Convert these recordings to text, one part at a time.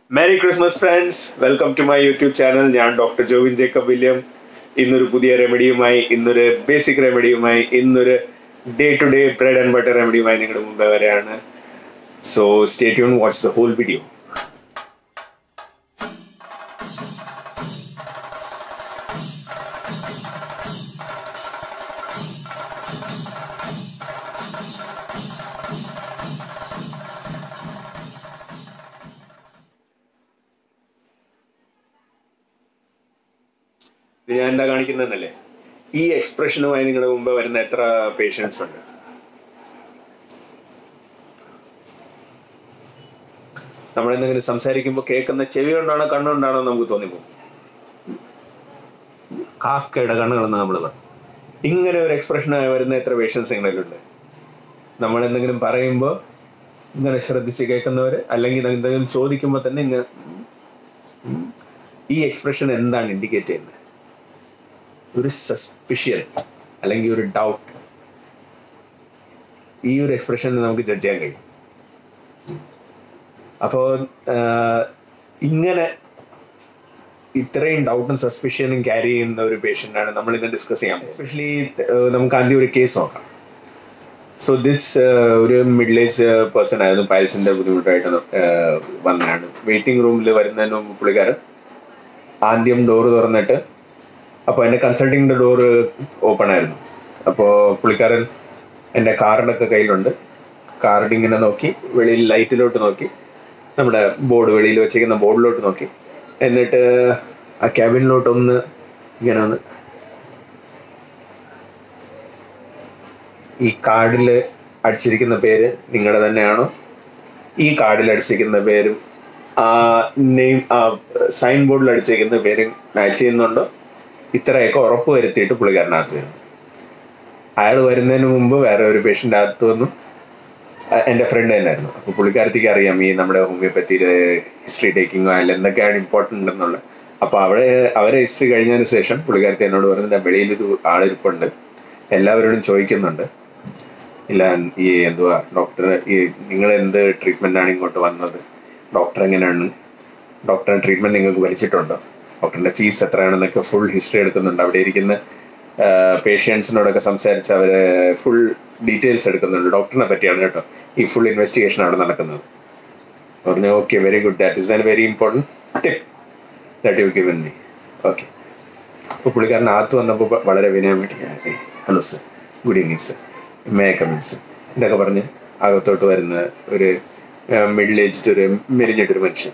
merry christmas friends welcome to my YouTube channel ഞാൻ doctor Jovin Jacob William ഇന്നൊരു പുതിയ റെമഡിയുമായി ഇന്നൊരു ബേസിക് റെമഡിയുമായി ഇന്നൊരു day to day bread and butter റെമഡിയുമായി നിങ്ങളുടെ മുമ്പേ വരെയാണ് so stay tune watch the whole video ഇത് ഞാൻ എന്താ കാണിക്കുന്നതെന്നല്ലേ ഈ എക്സ്പ്രഷനുമായി നിങ്ങളുടെ മുമ്പ് വരുന്ന എത്ര പേഷ്യൻസ് ഉണ്ട് നമ്മൾ എന്തെങ്കിലും സംസാരിക്കുമ്പോൾ കേൾക്കുന്ന ചെവി കൊണ്ടാണോ കണ്ണുകൊണ്ടാണോ നമുക്ക് തോന്നിപ്പോ കാക്കയുടെ കണ്ണുകളെന്ന് നമ്മൾ പറയും ഇങ്ങനെ ഒരു എക്സ്പ്രഷനായി വരുന്ന എത്ര പേഷ്യൻസ് നിങ്ങളിലുണ്ട് നമ്മൾ എന്തെങ്കിലും പറയുമ്പോൾ ഇങ്ങനെ ശ്രദ്ധിച്ച് കേൾക്കുന്നവർ അല്ലെങ്കിൽ എന്തെങ്കിലും ചോദിക്കുമ്പോൾ തന്നെ ഇങ്ങനെ ഉം, ഈ എക്സ്പ്രഷൻ എന്താണ് ഇൻഡിക്കേറ്റ് ചെയ്യുന്നത് ഒരു സസ്പിഷ്യൻ അല്ലെങ്കിൽ ഒരു ഡൗട്ട് ഈ ഒരു എക്സ്പ്രഷനിൽ നമുക്ക് ജഡ്ജ് ചെയ്യാൻ കഴിയും അപ്പോൾ ഇങ്ങനെ ഇത്രയും ഡൗട്ടും സസ്പിഷ്യനും ക്യാരി ചെയ്യുന്ന ഒരു പേഷ്യൻ്റാണ് നമ്മൾ ഇന്ന് ഡിസ്കസ് ചെയ്യാം എസ്പെഷ്യലി നമുക്ക് ആദ്യം ഒരു കേസ് നോക്കാം സോ ദിസ് ഒരു മിഡിൽ ഏജ് പേഴ്സൺ ആയിരുന്നു പയൽസിന്റെ ബുദ്ധിമുട്ടായിട്ട് uh, വന്നതാണ് വെയിറ്റിംഗ് റൂമിൽ വരുന്നതിന് മുമ്പ് പുള്ളിക്കാരൻ ആദ്യം ഡോറ് തുറന്നിട്ട് അപ്പോൾ എൻ്റെ കൺസൾട്ടിങ്ങിൻ്റെ ഡോറ് ഓപ്പൺ ആയിരുന്നു അപ്പോൾ പുള്ളിക്കാരൻ എൻ്റെ കാർഡൊക്കെ കയ്യിലുണ്ട് കാർഡ് ഇങ്ങനെ നോക്കി വെളിയിൽ ലൈറ്റിലോട്ട് നോക്കി നമ്മുടെ ബോർഡ് വെളിയിൽ വെച്ചിരിക്കുന്ന ബോർഡിലോട്ട് നോക്കി എന്നിട്ട് ആ ക്യാബിനിലോട്ട് ഒന്ന് ഇങ്ങനെ ഒന്ന് ഈ കാർഡിൽ അടിച്ചിരിക്കുന്ന പേര് നിങ്ങളുടെ തന്നെയാണോ ഈ കാർഡിൽ അടിച്ചിരിക്കുന്ന പേരും ആ നെയിം ആ സൈൻ ബോർഡിൽ അടിച്ചിരിക്കുന്ന പേരും മാച്ച് ചെയ്യുന്നുണ്ടോ ഇത്രയൊക്കെ ഉറപ്പ് വരുത്തിയിട്ട് പുള്ളിക്കാരനകത്ത് വരുന്നു അയാൾ വരുന്നതിന് മുമ്പ് വേറെ ഒരു പേഷ്യൻ്റ് അകത്ത് വന്നു അ- എൻ്റെ ഫ്രണ്ട് തന്നെയായിരുന്നു അപ്പോൾ പുള്ളിക്കാരത്തേക്ക് അറിയാം ഈ നമ്മുടെ ഹോമിയോപ്പത്തിയുടെ ഹിസ്റ്ററി ടേക്കിങ്ങോ അല്ല എന്തൊക്കെയാണ് ഇമ്പോർട്ടൻ്റ് എന്നുള്ളത് അപ്പോൾ അവിടെ അവരെ ഹിസ്റ്ററി കഴിഞ്ഞതിന് ശേഷം പുള്ളിക്കാരത്തി എന്നോട് പറഞ്ഞത് വെളിയിലൊരു ആളിരിപ്പുണ്ട് എല്ലാവരോടും ചോദിക്കുന്നുണ്ട് ഇല്ല ഈ എന്തുവാ ഡോക്ടർ ഈ നിങ്ങൾ എന്ത് ട്രീറ്റ്മെൻ്റ് ആണ് ഇങ്ങോട്ട് വന്നത് ഡോക്ടർ എങ്ങനെയാണ് ഡോക്ടറെ ട്രീറ്റ്മെൻറ്റ് നിങ്ങൾക്ക് വലിച്ചിട്ടുണ്ടോ ഡോക്ടറിൻ്റെ ഫീസ് എത്രയാണെന്നൊക്കെ ഫുൾ ഹിസ്റ്ററി എടുക്കുന്നുണ്ട് അവിടെ ഇരിക്കുന്ന പേഷ്യൻസിനോടൊക്കെ സംസാരിച്ച് അവർ ഫുൾ ഡീറ്റെയിൽസ് എടുക്കുന്നുണ്ട് ഡോക്ടറിനെ പറ്റിയാണ് കേട്ടോ ഈ ഫുൾ ഇൻവെസ്റ്റിഗേഷൻ അവിടെ നടക്കുന്നത് പറഞ്ഞു okay very good that is an very important tip that you given me okay അപ്പോൾ പുള്ളിക്കാരൻ അകത്ത് വന്നപ്പോൾ വളരെ വിനയം വേണ്ടി hello sir good evening sir may come in sir ഇതൊക്കെ പറഞ്ഞ് അകത്തോട്ട് വരുന്ന ഒരു മിഡിൽ ഏജ്ഡ് ഒരു മെലിഞ്ഞിട്ടൊരു മനുഷ്യൻ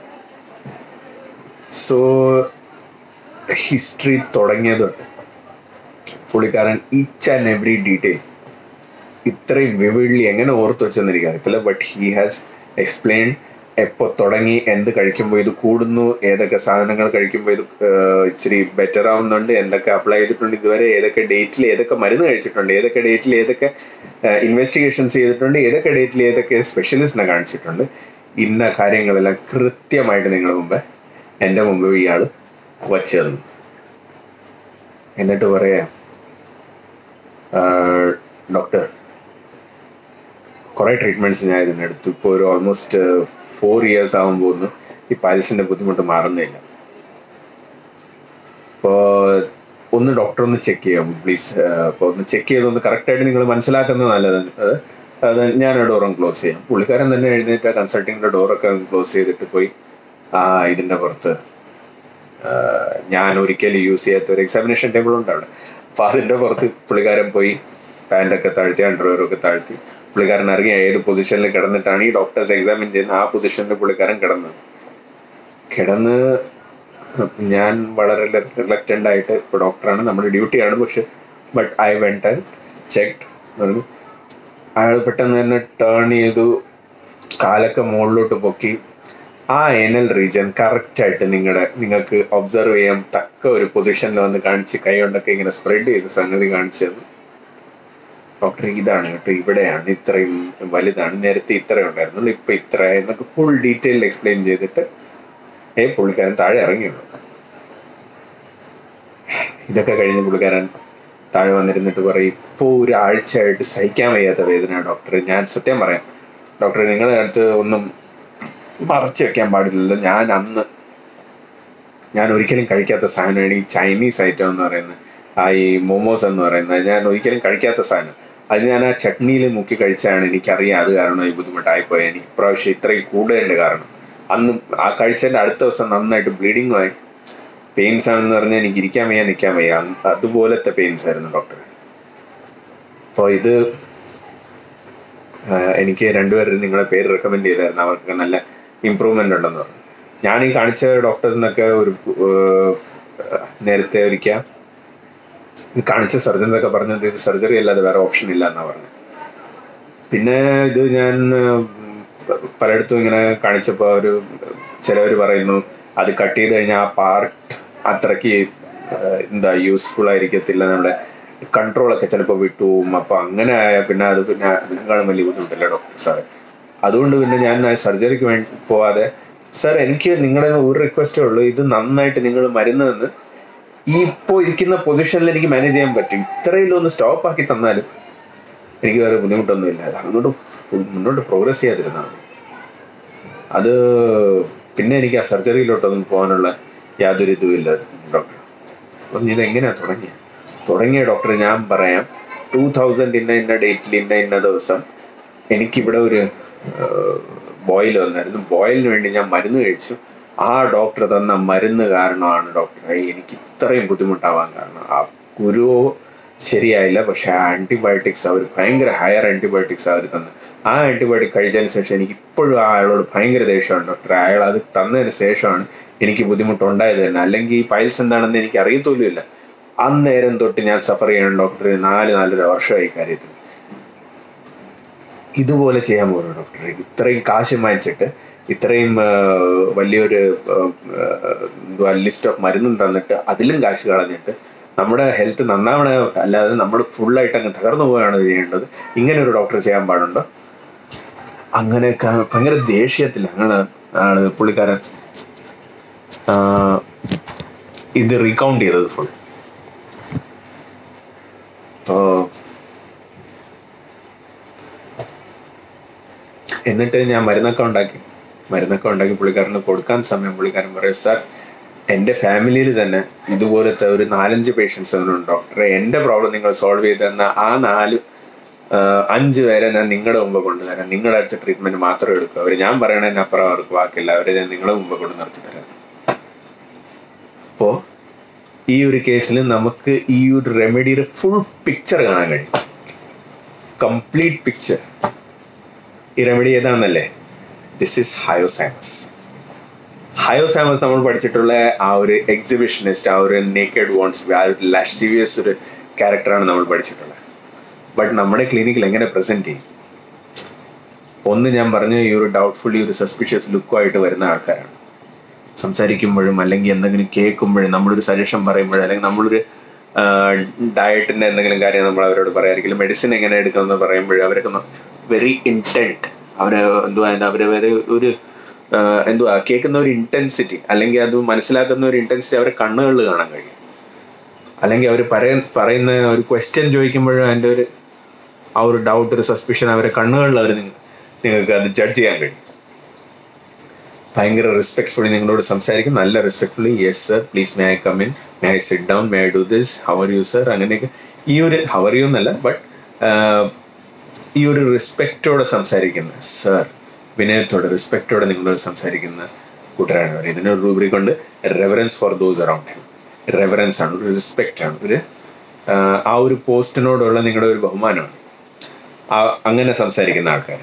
സോ ഹിസ്റ്ററി തുടങ്ങിയത് തൊട്ട് പുള്ളിക്കാരൻ ഈച്ച് ആൻഡ് എവറി ഡീറ്റെയിൽ ഇത്രയും വിവിഡ്ലി എങ്ങനെ ഓർത്ത് വെച്ചെന്ന് എനിക്ക് അറിയത്തില്ല ബട്ട് ഹി ഹാസ് എക്സ്പ്ലെയിൻ എപ്പോൾ തുടങ്ങി എന്ത് കഴിക്കുമ്പോൾ ഇത് കൂടുന്നു ഏതൊക്കെ സാധനങ്ങൾ കഴിക്കുമ്പോൾ ഇത് ഏഹ്, ഇച്ചിരി ബെറ്റർ ആവുന്നുണ്ട് എന്തൊക്കെ അപ്ലൈ ചെയ്തിട്ടുണ്ട് ഇതുവരെ ഏതൊക്കെ ഡേറ്റിൽ ഏതൊക്കെ മരുന്ന് കഴിച്ചിട്ടുണ്ട് ഏതൊക്കെ ഡേറ്റിൽ ഏതൊക്കെ ഇൻവെസ്റ്റിഗേഷൻസ് ചെയ്തിട്ടുണ്ട് ഏതൊക്കെ ഡേറ്റിൽ ഏതൊക്കെ സ്പെഷ്യലിസ്റ്റിനെ കാണിച്ചിട്ടുണ്ട് ഇന്ന കാര്യങ്ങളെല്ലാം കൃത്യമായിട്ട് നിങ്ങളുടെ മുമ്പ് എൻ്റെ മുമ്പ് ഇയാൾ വച്ചു തന്നു എന്നിട്ട് പറയാം ഡോക്ടർ കുറേ ട്രീറ്റ്മെന്റ്സ് ഞാൻ ഇതിനെടുത്തു ഇപ്പോൾ ഒരു ഓൾമോസ്റ്റ് ഫോർ ഇയേഴ്സ് ആകുമ്പോൾ ഒന്ന് ഈ പാലിസിന്റെ ബുദ്ധിമുട്ട് മാറുന്നില്ല അപ്പോൾ ഒന്ന് ഡോക്ടർ ഒന്ന് ചെക്ക് ചെയ്യാം പ്ലീസ് അപ്പോൾ ഒന്ന് ചെക്ക് ചെയ്തൊന്ന് കറക്റ്റായിട്ട് നിങ്ങൾ മനസ്സിലാക്കുന്നത് നല്ലത് അത് അത് ഞാൻ ആ ഡോറും ക്ലോസ് ചെയ്യാം പുള്ളിക്കാരൻ തന്നെ എഴുന്നേറ്റ് ആ കൺസൾട്ടിങ്ങിന്റെ ഡോറൊക്കെ ക്ലോസ് ചെയ്തിട്ട് പോയി ആ ഇതിന്റെ പുറത്ത് ആ, ഞാൻ ഒരിക്കലും യൂസ് ചെയ്യാത്ത ഒരു എക്സാമിനേഷൻ ടേബിൾ ഉണ്ട് അവിടെ അപ്പൊ അതിന്റെ പുറത്ത് പുള്ളിക്കാരൻ പോയി പാൻറ്റൊക്കെ താഴ്ത്തി അണ്ടർവെയറൊക്കെ താഴ്ത്തി പുള്ളിക്കാരൻ ഇറങ്ങി ഏത് പൊസിഷനിൽ കിടന്നിട്ടാണ് ഈ ഡോക്ടേഴ്സ് എക്സാമിൻ ചെയ്യുന്ന ആ പൊസിഷനിൽ പുള്ളിക്കാരൻ കിടന്നത് കിടന്ന് ഞാൻ വളരെ റിലക്റ്റൻ്റ് ആയിട്ട് ഇപ്പോൾ ഡോക്ടറാണ് നമ്മുടെ ഡ്യൂട്ടിയാണ് പക്ഷെ but I went and check അയാൾ പെട്ടെന്ന് തന്നെ ടേൺ ചെയ്തു കാലൊക്കെ മുകളിലോട്ട് പൊക്കി ആ എനൽ റീജിയൻ കറക്റ്റായിട്ട് നിങ്ങളുടെ നിങ്ങൾക്ക് ഒബ്സർവ് ചെയ്യാൻ തക്ക ഒരു പൊസിഷനിൽ വന്ന് കാണിച്ച് കൈ കൊണ്ടൊക്കെ ഇങ്ങനെ സ്പ്രെഡ് ചെയ്ത് സംഗതി കാണിച്ചു തന്നു ഡോക്ടർ ഇതാണ് കേട്ടോ ഇവിടെയാണ് ഇത്രയും വലുതാണ് നേരത്തെ ഇത്ര ഉണ്ടായിരുന്നുള്ളൂ ഇപ്പൊ ഇത്ര എന്നൊക്കെ ഫുൾ ഡീറ്റെയിൽ എക്സ്പ്ലെയിൻ ചെയ്തിട്ട് ഏ പുള്ളിക്കാരൻ താഴെ ഇറങ്ങിയുള്ളൂ ഇതൊക്കെ കഴിഞ്ഞ് പുള്ളിക്കാരൻ താഴെ വന്നിരുന്നിട്ട് പറയും ഇപ്പോൾ ഒരാഴ്ചയായിട്ട് സഹിക്കാൻ വയ്യാത്ത വേദന ഡോക്ടർ ഞാൻ സത്യം പറയാം ഡോക്ടർ നിങ്ങളുടെ അടുത്ത് ഒന്നും മറച്ചു വെക്കാൻ പാടില്ലല്ലോ ഞാൻ അന്ന് ഞാൻ ഒരിക്കലും കഴിക്കാത്ത സാധനമാണ് ഈ ചൈനീസ് ഐറ്റം എന്ന് പറയുന്നത് ആ ഈ മോമോസ് എന്ന് പറയുന്നത് ഞാൻ ഒരിക്കലും കഴിക്കാത്ത സാധനം അത് ഞാൻ ആ ചട്നിയിൽ മുക്കി കഴിച്ചാണ് എനിക്കറിയാം അത് കാരണം ഈ ബുദ്ധിമുട്ടായിപ്പോയി എനിക്ക് ഇപ്രാവശ്യം ഇത്രയും കൂടുതലുണ്ട് കാരണം അന്ന് ആ കഴിച്ചതിൻ്റെ അടുത്ത ദിവസം നന്നായിട്ട് ബ്ലീഡിങ്ങും ആയി പെയിൻസ് ആണെന്ന് പറഞ്ഞാൽ എനിക്ക് ഇരിക്കാൻ വയ്യ നിൽക്കാൻ വയ്യ അന്ന് അതുപോലത്തെ പെയിൻസ് ആയിരുന്നു ഡോക്ടർ അപ്പോൾ ഇത് ആ, എനിക്ക് രണ്ടുപേരും നിങ്ങളുടെ പേര് റെക്കമെൻഡ് ചെയ്തായിരുന്നു അവർക്ക് നല്ല ഇമ്പ്രൂവ്മെന്റ് ഉണ്ടെന്ന് പറഞ്ഞു ഞാൻ ഈ കാണിച്ച ഡോക്ടേഴ്സിനൊക്കെ ഒരു ആ, നേരത്തെ ഒരിക്കൽ ഈ കാണിച്ച സർജൻസ് ഒക്കെ പറഞ്ഞത് ഇത് സർജറി അല്ലാതെ വേറെ ഓപ്ഷൻ ഇല്ല എന്നാ പറഞ്ഞത് പിന്നെ ഇത് ഞാൻ ഉം, പലയിടത്തും ഇങ്ങനെ കാണിച്ചപ്പോൾ ഒരു ചിലവർ പറയുന്നു അത് കട്ട് ചെയ്ത് കഴിഞ്ഞാൽ ആ പാർട്ട് അത്രയ്ക്ക് ആ, എന്താ യൂസ്ഫുൾ ആയിരിക്കത്തില്ല നമ്മുടെ കൺട്രോളൊക്കെ ചിലപ്പോൾ വിട്ടുപോകും അപ്പോൾ അങ്ങനെ ആയാൽ പിന്നെ അത് പിന്നെ അതിനേക്കാളും വലിയ ബുദ്ധിമുട്ടല്ലേ ഡോക്ടർ സാറ് അതുകൊണ്ട് പിന്നെ ഞാൻ സർജറിക്ക് വേണ്ടി പോവാതെ സാർ എനിക്ക് നിങ്ങളുടെ ഒരു റിക്വസ്റ്റേ ഉള്ളൂ ഇത് നന്നായിട്ട് നിങ്ങൾ മരുന്ന് തന്ന് ഈ ഇപ്പോൾ ഇരിക്കുന്ന പൊസിഷനിൽ എനിക്ക് മാനേജ് ചെയ്യാൻ പറ്റും ഇത്രയിലും ഒന്ന് സ്റ്റോപ്പ് ആക്കി തന്നാലും എനിക്ക് വേറെ ബുദ്ധിമുട്ടൊന്നും ഇല്ല അങ്ങോട്ട് ഫുൾ- മുന്നോട്ട് പ്രോഗ്രസ് ചെയ്യാതിരുന്നാൽ മതി അത് പിന്നെ എനിക്ക് ആ സർജറിയിലോട്ടൊന്നും പോകാനുള്ള യാതൊരു ഇതുമില്ല ഡോക്ടർ അപ്പം ഇത് എങ്ങനെയാ തുടങ്ങിയത് തുടങ്ങിയ ഡോക്ടർ ഞാൻ പറയാം ടൂ തൗസൻഡ് ഇന്ന ഇന്ന ഡേറ്റിൽ ഇന്ന ഇന്ന ദിവസം എനിക്കിവിടെ ഒരു ബോയിൽ വന്നായിരുന്നു ബോയിലിന് വേണ്ടി ഞാൻ മരുന്ന് കഴിച്ചു ആ ഡോക്ടർ തന്ന മരുന്ന് കാരണമാണ് ഡോക്ടറെ എനിക്ക് ഇത്രയും ബുദ്ധിമുട്ടാവാൻ കാരണം ആ കുരുവോ ശരിയായില്ല പക്ഷെ ആ ആന്റിബയോട്ടിക്സ് അവർ ഭയങ്കര ഹയർ ആന്റിബയോട്ടിക്സ് അവർ തന്നു ആ ആന്റിബയോട്ടിക് കഴിച്ചതിന് ശേഷം എനിക്ക് ഇപ്പോഴും ആ അയാളോട് ഭയങ്കര ദേഷ്യമാണ് ഡോക്ടർ അയാൾ അത് തന്നതിന് ശേഷമാണ് എനിക്ക് ബുദ്ധിമുട്ടുണ്ടായത് തന്നെ അല്ലെങ്കിൽ ഈ പൈൽസ് എന്താണെന്ന് എനിക്ക് അറിയത്തോലുമില്ല അന്നേരം തൊട്ട് ഞാൻ സഫർ ചെയ്യണം ഡോക്ടർ നാല് നാലര വർഷമായി ഈ കാര്യത്തിൽ ഇതുപോലെ ചെയ്യാൻ പോകുന്നു ഡോക്ടർ ഇത്രയും കാശ് വാങ്ങിച്ചിട്ട് ഇത്രയും ആ, വലിയൊരു ലിസ്റ്റ് ഓഫ് മരുന്നും തന്നിട്ട് അതിലും കാശ് കളഞ്ഞിട്ട് നമ്മുടെ ഹെൽത്ത് നന്നാവണേ അല്ലാതെ നമ്മൾ ഫുള്ളായിട്ട് അങ്ങ് തകർന്നു പോവുകയാണ് ചെയ്യേണ്ടത് ഇങ്ങനെ ഒരു ഡോക്ടർ ചെയ്യാൻ പാടുണ്ടോ അങ്ങനെ ക- ഭയങ്കര ദേഷ്യത്തിൽ അങ്ങനെ ആണ് പുള്ളിക്കാരൻ ആ, ഇത് റീകൗണ്ട് ചെയ്തത് ഫുൾ എന്നിട്ട് ഞാൻ മരുന്നൊക്കെ ഉണ്ടാക്കി മരുന്നൊക്കെ ഉണ്ടാക്കി പുള്ളിക്കാരന് കൊടുക്കാൻ സമയം പുള്ളിക്കാരൻ പറയും സാർ എൻ്റെ ഫാമിലിയിൽ തന്നെ ഇതുപോലത്തെ ഒരു നാലഞ്ച് പേഷ്യൻസ് ഉണ്ട് ഡോക്ടറെ എൻ്റെ പ്രോബ്ലം നിങ്ങൾ സോൾവ് ചെയ്ത് തന്ന ആ നാല് ആ, അഞ്ച് പേരെ ഞാൻ നിങ്ങളുടെ മുമ്പ് കൊണ്ടുതരാം നിങ്ങളുടെ അടുത്ത് ട്രീറ്റ്മെന്റ് മാത്രം എടുക്കും അവർ ഞാൻ പറയണതിന് അപ്പുറം അവർക്ക് വാക്കില്ല അവരെ ഞാൻ നിങ്ങളുടെ മുമ്പ് കൊണ്ട് നിർത്തി തരാം അപ്പോ ഈ ഒരു കേസിൽ നമുക്ക് ഈ ഒരു റെമഡിയുടെ ഫുൾ പിക്ചർ കാണാൻ കഴിയും കംപ്ലീറ്റ് പിക്ചർ ഈ റെമഡി ഏതാണെന്നല്ലേ ദിസ് ഇസ് ഹയോസാമസ് ഹയോസാമസ് നമ്മൾ പഠിച്ചിട്ടുള്ള ആ ഒരു എക്സിബിഷനിസ്റ്റ് ആ ഒരു നേക്കഡ് വോൺസ് ആ ഒരു ലാഷീവിയസ് ഒരു ക്യാരക്ടറാണ് നമ്മൾ പഠിച്ചിട്ടുള്ളത് ബട്ട് നമ്മുടെ ക്ലിനിക്കിൽ എങ്ങനെ പ്രസന്റ് ചെയ്യും ഒന്ന് ഞാൻ പറഞ്ഞ ഈ ഒരു ഡൗട്ട്ഫുള്ളി ഒരു സസ്പിഷ്യസ് ലുക്കുമായിട്ട് വരുന്ന ആൾക്കാരാണ് സംസാരിക്കുമ്പോഴും അല്ലെങ്കിൽ എന്തെങ്കിലും കേൾക്കുമ്പോഴും നമ്മളൊരു സജഷൻ പറയുമ്പോഴും അല്ലെങ്കിൽ നമ്മളൊരു ഡയറ്റിന്റെ എന്തെങ്കിലും കാര്യം നമ്മൾ അവരോട് പറയായിരിക്കും മെഡിസിൻ എങ്ങനെ എടുക്കണമെന്ന് പറയുമ്പോഴും അവരൊക്കെ വെരി ഇൻറ്റൻറ്റ് അവര് എന്തുവാ എന്താ അവര് വരെ ഒരു ആ, എന്തുവാ കേൾക്കുന്ന ഒരു ഇന്റൻസിറ്റി അല്ലെങ്കിൽ അത് മനസ്സിലാക്കുന്ന ഒരു ഇന്റൻസിറ്റി അവരെ കണ്ണുകളിൽ കാണാൻ കഴിയും അല്ലെങ്കിൽ അവർ പറയുന്ന ഒരു ക്വസ്റ്റ്യൻ ചോദിക്കുമ്പോഴും അതിൻ്റെ ഒരു ആ ഒരു ഡൗട്ട് ഒരു സസ്പിഷൻ അവരെ കണ്ണുകളിൽ അവർ നിങ്ങൾക്ക് അത് ജഡ്ജ് ചെയ്യാൻ കഴിയും ഭയങ്കര റെസ്പെക്ട്ഫുള്ളി നിങ്ങളോട് സംസാരിക്കും നല്ല respectfully yes sir please may I come in may I sit down may I do this hour you sir അങ്ങനെയൊക്കെ ഈ ഒരു ഹവർ യു എന്നല്ല ബട്ട് ഈ ഒരു റെസ്പെക്റ്റോടെ സംസാരിക്കുന്ന സർ വിനയത്തോടെ റെസ്പെക്റ്റോടെ നിങ്ങളോട് സംസാരിക്കുന്ന കൂട്ടരാണ് അവർ ഇതിനൊരു റൂബ്രിക് കൊണ്ട് reverence for those around him reverence ആണ് ഒരു റെസ്പെക്റ്റ് ആണ് ഒരു ആ, ആ ഒരു പോസ്റ്റിനോടുള്ള നിങ്ങളുടെ ഒരു ബഹുമാനമാണ് ആ- അങ്ങനെ സംസാരിക്കുന്ന ആൾക്കാർ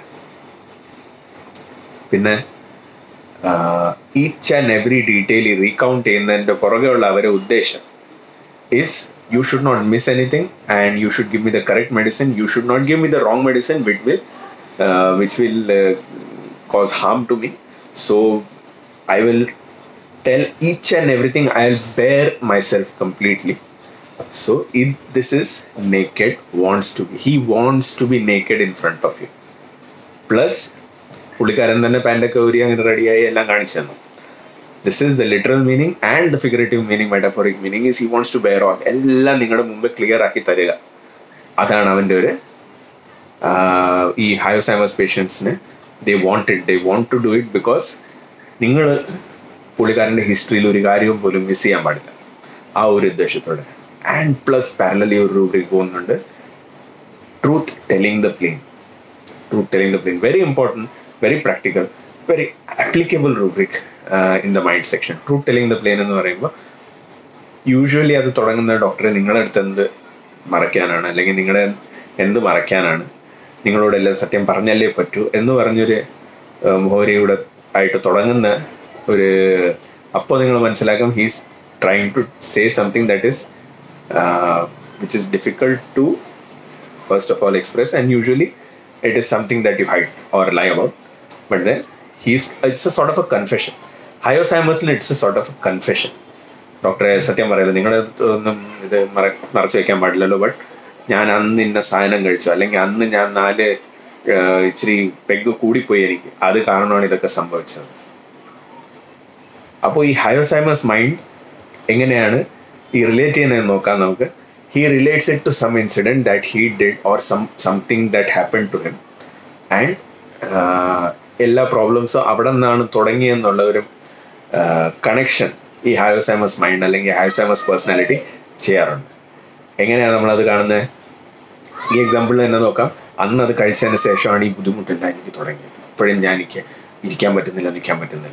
പിന്നെ each and every detail recount ചെയ്യുന്നതിന്റെ പുറകെയുള്ള അവരുടെ ഉദ്ദേശം is you should not miss anything and you should give me the correct medicine you should not give me the wrong medicine which will uh, which will uh, cause harm to me so i will tell each and everything i'll bear myself completely so if this is naked wants to be he wants to be naked in front of you plus പുള്ളിക്കാരൻ തന്നെ പാൻ്റൊക്കെ ഊരി അങ്ങനെ റെഡിയായി എല്ലാം കാണിച്ചു തന്നു this is the literal meaning and the figurative meaning metaphoric meaning is he wants to bear on എല്ലാം നിങ്ങളുടെ മുമ്പ് ക്ലിയർ ആക്കി തരിക അതാണ് അവൻ്റെ ഒരു ആഹ്, ഈ ഹയോസാമസ് പേഷ്യൻസിന് they want it they want to do it because നിങ്ങൾ പുള്ളിക്കാരൻ്റെ ഹിസ്റ്ററിയിൽ ഒരു കാര്യവും പോലും മിസ് ചെയ്യാൻ പാടില്ല ആ ഒരു ഉദ്ദേശത്തോടെ ആൻഡ് പ്ലസ് പാരലലി ഒരു റൂബ്രിക് പോകുന്നുണ്ട് truth telling the plain truth telling the plain very important very practical very applicable rubric in the mind section truth telling the plain എന്ന് പറയുമ്പോൾ യൂഷ്വലി അത് തുടങ്ങുന്ന ഡോക്ടറെ നിങ്ങളുടെ അടുത്ത് എന്ത് മറയ്ക്കാനാണ് അല്ലെങ്കിൽ നിങ്ങളുടെ എന്ത് മറയ്ക്കാനാണ് നിങ്ങളോടെല്ലാം സത്യം പറഞ്ഞല്ലേ പറ്റൂ എന്ന് പറഞ്ഞൊരു മോഹരിയുടെ ആയിട്ട് തുടങ്ങുന്ന ഒരു അപ്പോൾ നിങ്ങൾ മനസ്സിലാക്കും he's trying to say something that is which is difficult to first of all express and usually it is something that you hide or lie about but then he's it's a sort of a confession ഹയർ സൈമസിന് it's a sort of a confession ഡോക്ടറെ സത്യം പറയല്ലോ നിങ്ങൾ ഒന്നും ഇത് മറ മറച്ചു വെക്കാൻ പാടില്ലല്ലോ ബട്ട് ഞാൻ അന്ന് ഇന്ന സാധനം കഴിച്ചു അല്ലെങ്കിൽ അന്ന് ഞാൻ നാല് ഇച്ചിരി പെഗ് കൂടിപ്പോയി എനിക്ക് അത് കാരണമാണ് ഇതൊക്കെ സംഭവിച്ചത് അപ്പോൾ ഈ ഹയോസൈമസ് മൈൻഡ് എങ്ങനെയാണ് ഈ റിലേറ്റ് ചെയ്യുന്നത് നോക്കാം നമുക്ക് he relates it to some incident that he did or some something that happen to him and എല്ലാ പ്രോബ്ലംസും അവിടെ നിന്നാണ് തുടങ്ങിയെന്നുള്ള ഒരു കണക്ഷൻ ഈ ഹയോസൈമസ് മൈൻഡ് അല്ലെങ്കിൽ ഹയോസൈമസ് പേഴ്സണാലിറ്റി ചെയ്യാറുണ്ട് എങ്ങനെയാണ് നമ്മളത് കാണുന്നത് ഈ എക്സാമ്പിളിൽ തന്നെ നോക്കാം അന്ന് അത് കഴിച്ചതിന് ശേഷമാണ് ഈ ബുദ്ധിമുട്ടെല്ലാം എനിക്ക് തുടങ്ങിയത് ഇപ്പോഴും ഞാൻ എനിക്ക് ഇരിക്കാൻ പറ്റുന്നില്ല നിൽക്കാൻ പറ്റുന്നില്ല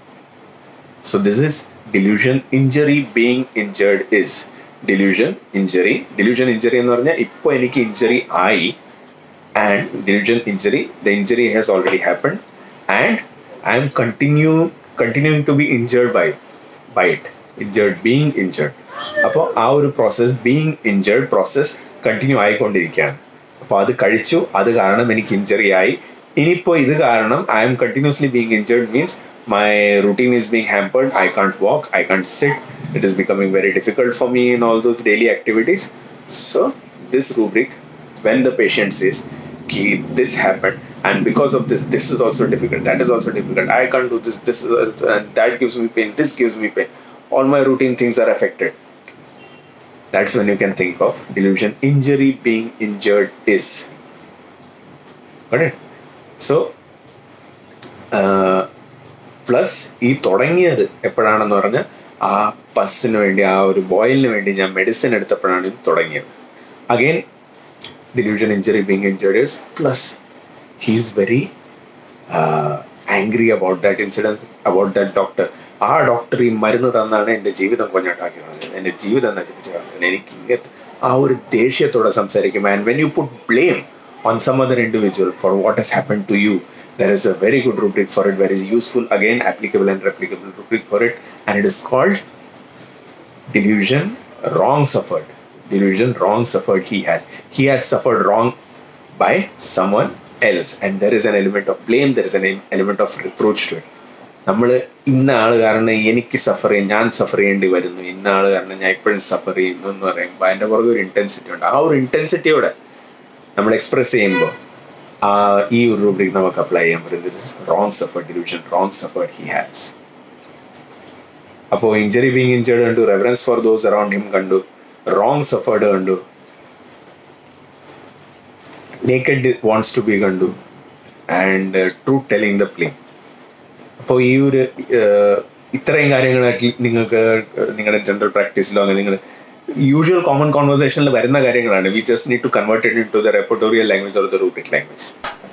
so this is delusion injury being injured is delusion injury delusion injury എന്ന് പറഞ്ഞാൽ ഇപ്പോൾ എനിക്ക് ഇഞ്ചറി ആയി and delusion injury the injury has already happen and I am continue continuing to be injured by by it injured being injured അപ്പോൾ ആ ഒരു process being injured process continue ആയിക്കൊണ്ടിരിക്കുകയാണ് അപ്പോൾ അത് കഴിച്ചു അത് കാരണം എനിക്ക് ഇഞ്ചറി ആയി ഇനിയിപ്പോൾ ഇത് കാരണം I am continuously being injured means my routine is being hampered I can't walk I can't sit it is becoming very difficult for me in all those daily activities so this rubric when the patient sees ki this happened and because of this this is also difficult that is also difficult i can't do this this is uh, and that gives me pain this gives me pain all my routine things are affected that's when you can think of delusion injury being injured is got it so plus ഈ തുടങ്ങിയത് എപ്പോഴാണെന്ന് പറഞ്ഞാൽ ആ പസ്സിന് വേണ്ടി ആ ഒരു ബോയിലിന് വേണ്ടി ഞാൻ മെഡിസിൻ എടുത്തപ്പോഴാണ് ഇത് തുടങ്ങിയത് again delusion injury being injured is plus he's very uh, angry about that incident about that doctor ആ ഡോക്ടർ ഈ മരുന്ന് തന്നാണ് എൻ്റെ ജീവിതം കൊഞ്ഞാട്ടാക്കി കളഞ്ഞത് എൻ്റെ ജീവിതം നശിപ്പിച്ചു കളഞ്ഞത് എനിക്ക് ഇങ്ങനത്തെ ആ ഒരു ദേഷ്യത്തോടെ സംസാരിക്കും and when you put blame on some other individual for what has happen to you there is a very good rubric for it very useful again applicable and replicable rubric for it and it is called delusion wrong suffered delusion wrong suffered he has he has suffered wrong by someone else and there is an element of blame there is an element of reproach to it നമ്മൾ ഇന്ന ആൾ കാരണം എനിക്ക് സഫർ ചെയ്യും ഞാൻ സഫർ ചെയ്യേണ്ടി വരുന്നു ഇന്ന ആൾ കാരണം ഞാൻ ഇപ്പോഴും സഫർ ചെയ്യുന്നു എന്ന് പറയുമ്പോൾ അതിൻ്റെ പുറകെ ഒരു ഇൻറ്റൻസിറ്റി ഉണ്ട് ആ ഒരു ഇൻറ്റൻസിറ്റിയോടെ നമ്മൾ എക്സ്പ്രസ് ചെയ്യുമ്പോൾ ആ ഈ ഒരു റൂബ്രിക് നമുക്ക് അപ്ലൈ ചെയ്യാൻ പറ്റും this wrong suffered delusion wrong suffered he has അപ്പോൾ ഇഞ്ചറി ബീങ് ഇഞ്ചേർഡ് കണ്ടു reference for those around him കണ്ടു റോങ് സഫേർഡ് കണ്ടു നേക്കഡ് വാണ്ട്സ് ടു ബി കണ്ടു and true telling the play അപ്പോൾ ഈ ഒരു ഇത്രയും കാര്യങ്ങളായിട്ട് നിങ്ങൾക്ക് നിങ്ങളുടെ ജനറൽ പ്രാക്ടീസിലോ അങ്ങനെ നിങ്ങൾ യൂഷ്വൽ കോമൺ കോൺവെർസേഷനിൽ വരുന്ന കാര്യങ്ങളാണ് we just need to convert it in to the repertorial language or the റൂട്ടിക് ലാംഗ്വേജ്